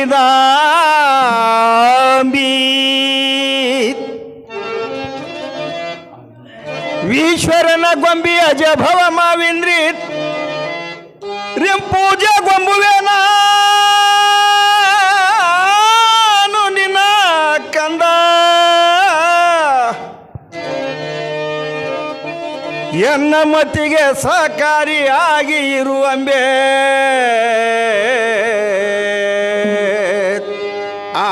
ಈಶ್ವರನ ಗೊಂಬಿ ಅಜಭವ ಮಾವಿಂದ್ರಿ ರಿಂ ಪೂಜೆ ಗೊಂಬುವೆ ನಾನು ನಿನ್ನ ಕಂದ ಎನ್ನ ಮತಿಗೆ ಸಹಕಾರಿಯಾಗಿ ಇರುವಂಬೆ ಆ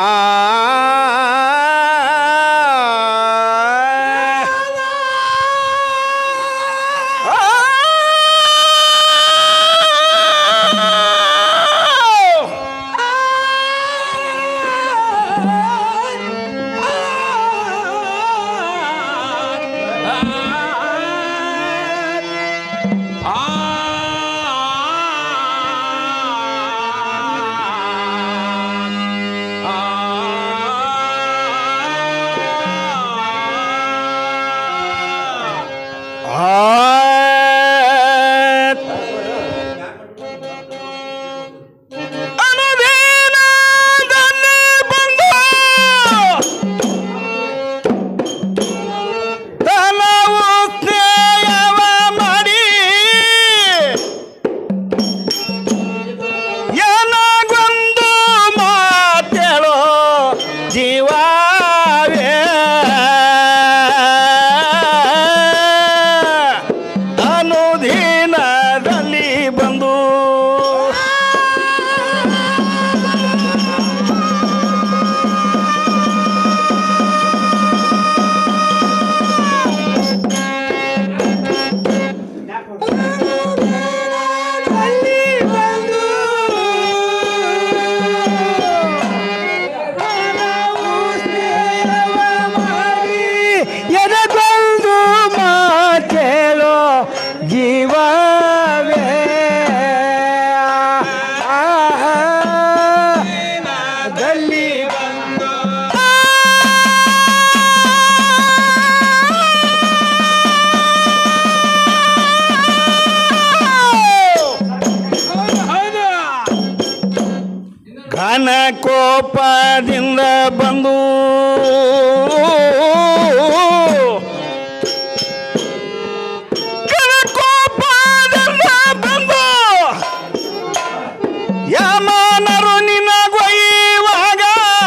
ಅನುದೀನದಲ್ಲಿ ಬಂದು ತನವು ಸ್ನೇಹವ ಮಾಡಿ ಏನಾಗೊಂದು ಮಾತೇಳೋ ಜೀವವೇ ಅನುದೀನದಲ್ಲಿ ಬಂದು ಎನಗೊಂದು ಮಾತೇಳೋ ಜೀವವೇ ದಲ್ಲಿ ಘನ ಕೋಪದಿಂದ ಬಂದು ಘನ ಕೋಪದಿಂದ ಬಂದು ಯಮನರು ನಿನಗೊಯ್ಯುವಾಗ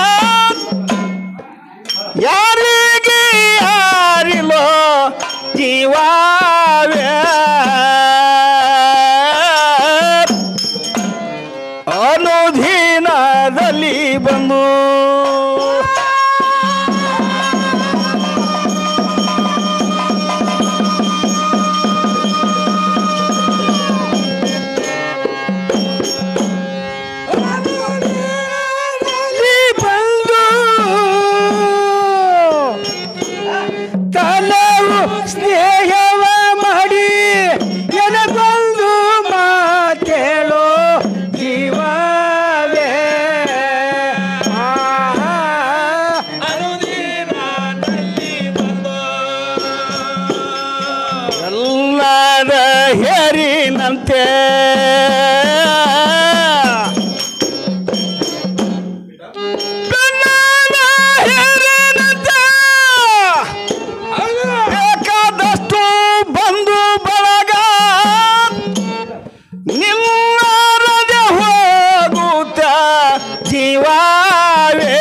ಯಾರಿಗೆ ಯಾರಿಲೋ ಜೀವವೇ ಅನುಧೀನದಲ್ಲಿ ಬಂದು ಬಂದು ತನವು ಸ್ನೇಹವ ಮಾಡಿ ಎನಗೊಂದು ಮಾತೇಳೋ ಜೀವವೇ ಆ, ಎಲ್ಲದ ಹೇರಿನಂತೆ ಬೆನ್ನದ ಹೇರಿನಂತೆ ಬೇಕಾದಷ್ಟು ಬಂದು ಬಳಗ ನಿಮ್ಮರದೆ ಹೋಗುತ್ತ ಜೀವವೇ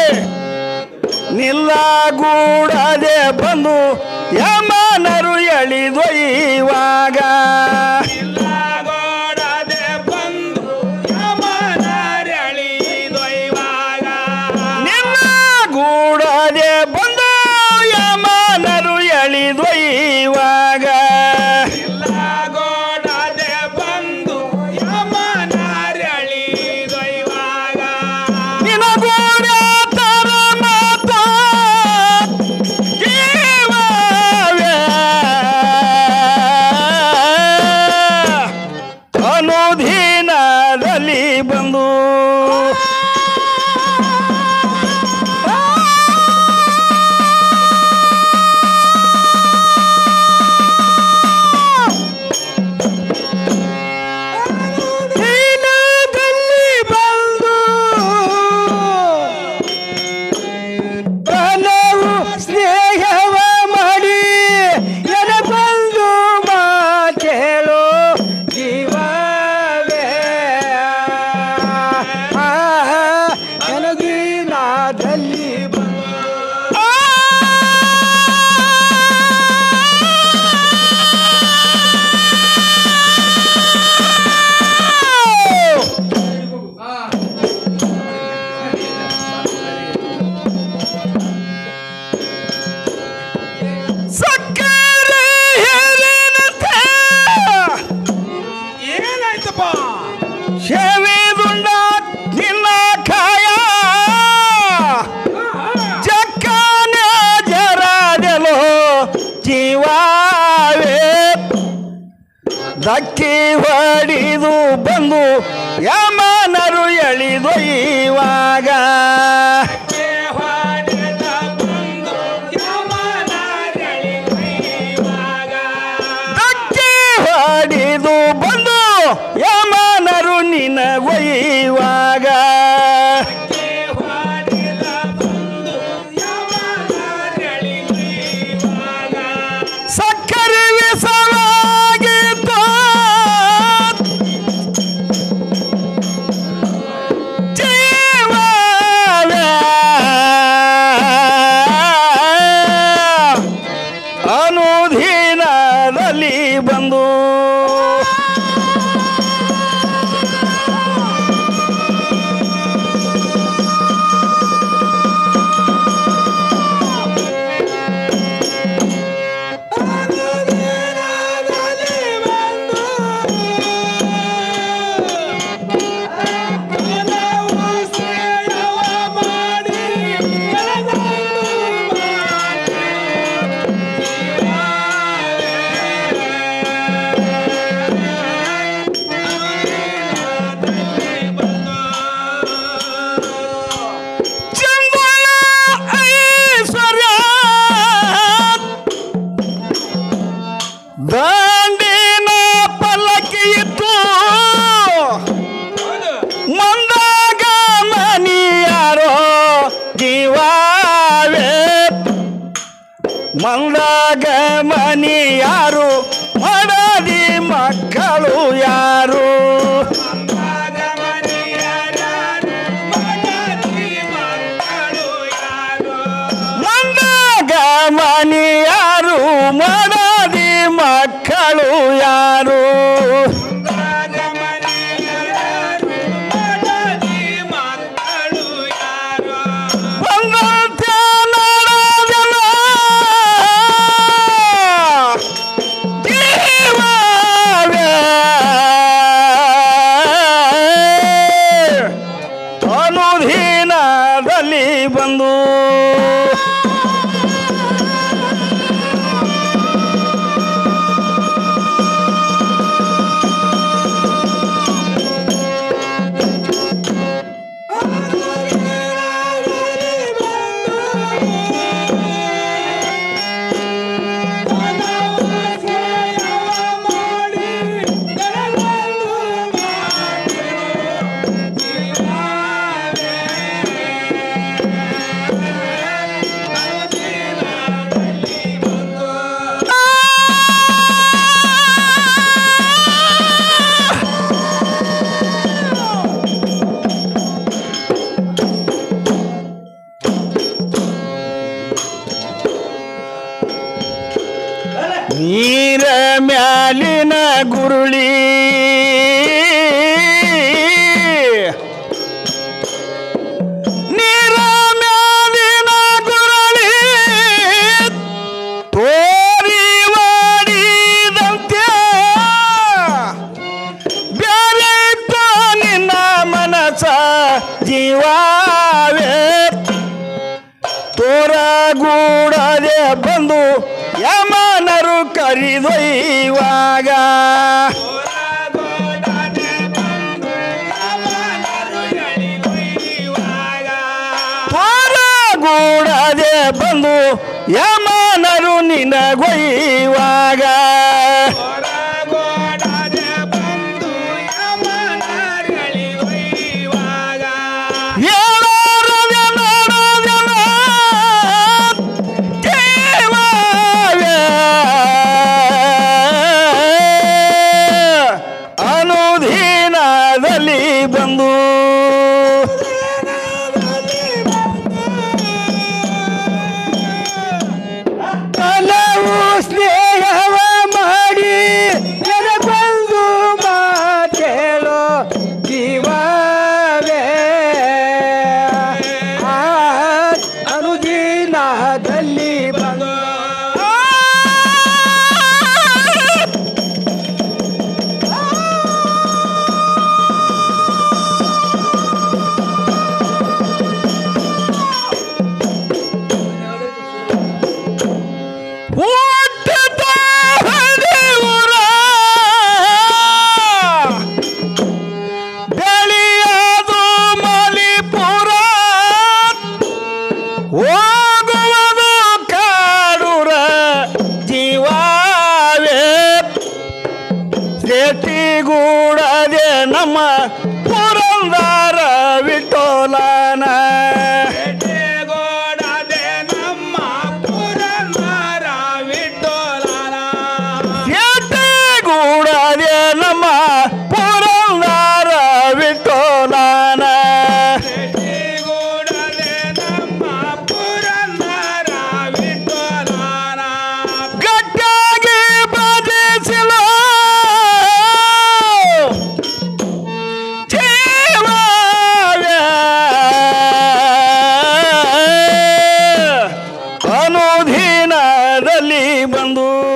ನಿಲ್ಲಗೂಡದೆ ಬಂದು ಯಮನರು ಎಳಿದೊಯ್ಯುವಾಗ ನಿಲ್ಲಗೂಡದೆ ಬಂದು ಯಮನರು ಎಳಿದೊಯ್ಯುವಾಗ ನಿನಗೂಡ ತರ ಮಾತ ಜೀವವೇ ಧಕ್ಕಿ ಹೊಡಿದು ಬಂದು ಯಮನರು ಎಳಿದೊಯ್ಯುವಾಗ ಧಕ್ಕಿ ಹೊಡಿದು ಬಂದು ಯಮನರು ನಿನಗೊಯ್ಯುವಾಗ ಸಕ್ಕರೆ ವಿಷವಾಗಿತ್ತು ಜೀವವೇ ಅನುಧೀನದಲ್ಲಿ ಬಂದು ಚಂದನ ಐಶ್ವರ್ಯ ದಾಂಡಿನ ಪಲ್ಲಕ್ಕಿ ಇತ್ತು ಮಂದಾಗ ಮನಿಯಾರೋ ಜೀವಾವೇ ಮಂದಾಗ ಮನಿಯಾರು ಮಾಡದಿ ಮಕ್ಕಳು ಯಾರು ಮಂದಾಗ ಮನಿಯಾರು ಮಾಡದಿ ಮಕ್ಕಳು ಯಾರು ಬಂದಂತೆ ನೋಡೋದಿಲ್ಲ ಜೀವವೇ ಅನುಧೀನದಲ್ಲಿ ಬಂದು ನೀರ ಮ್ಯಾಲಿನ ಗುರುಳಿ ನೀರ ಮ್ಯಾಲಿನ ಗುರುಳಿ ತೋರಿ ಮಾಡಿದಂತೆ ಬ್ಯಾರೆ ಇತ್ತು ನಿನ್ನ ಮನಸ ಜೀವಾವೇ ತೋರಗೂಡದೆ ಬಂದು ಯಮನರು ಕರಿದೊಯ್ಯುವಾಗ ತೋರಗೂಡದೆ ಬಂದು ಯಮನರು ನಿನಗೊಯ್ಯುವಾಗ ಏಳಾರದ ನೋಡೋದನ ದೇವವೇ ಅನುಧೀನದಲ್ಲಿ ಬಂದು ಹಲವು ಸ್ನೇಹವ ಮಾಡಿ ಎನಗೊಂದು ಮಾತೇಳೋ ಜೀವವೇ ಆ ಅನುದಿನದಲ್ಲಿ ಬಂದು ಹುಟ್ಟದ ಹರಿವುರ ಗೂಡದೆ ನಮ್ಮ ಪುರಂದರ ವಿಠೋಲನ ಭೇಟಿಗೋಡದೆ ನಮ್ಮ ಪುರಂದರ ವಿಠೋಲನ ಎಟ್ಟೆ ಗೂಡದೆ ನಮ್ಮ ಪುರಂದರ ವಿಠೋಲನ ಭೇಟಿಗೋಡದೆ ನಮ್ಮ ಪುರಂದರ ವಿಠೋಲನ ಗಟ್ಟಾಗಿ ಬದಿಸಿಲ ಜೀವವೇ ಅನುಧೀನದಲ್ಲಿ ಬಂದು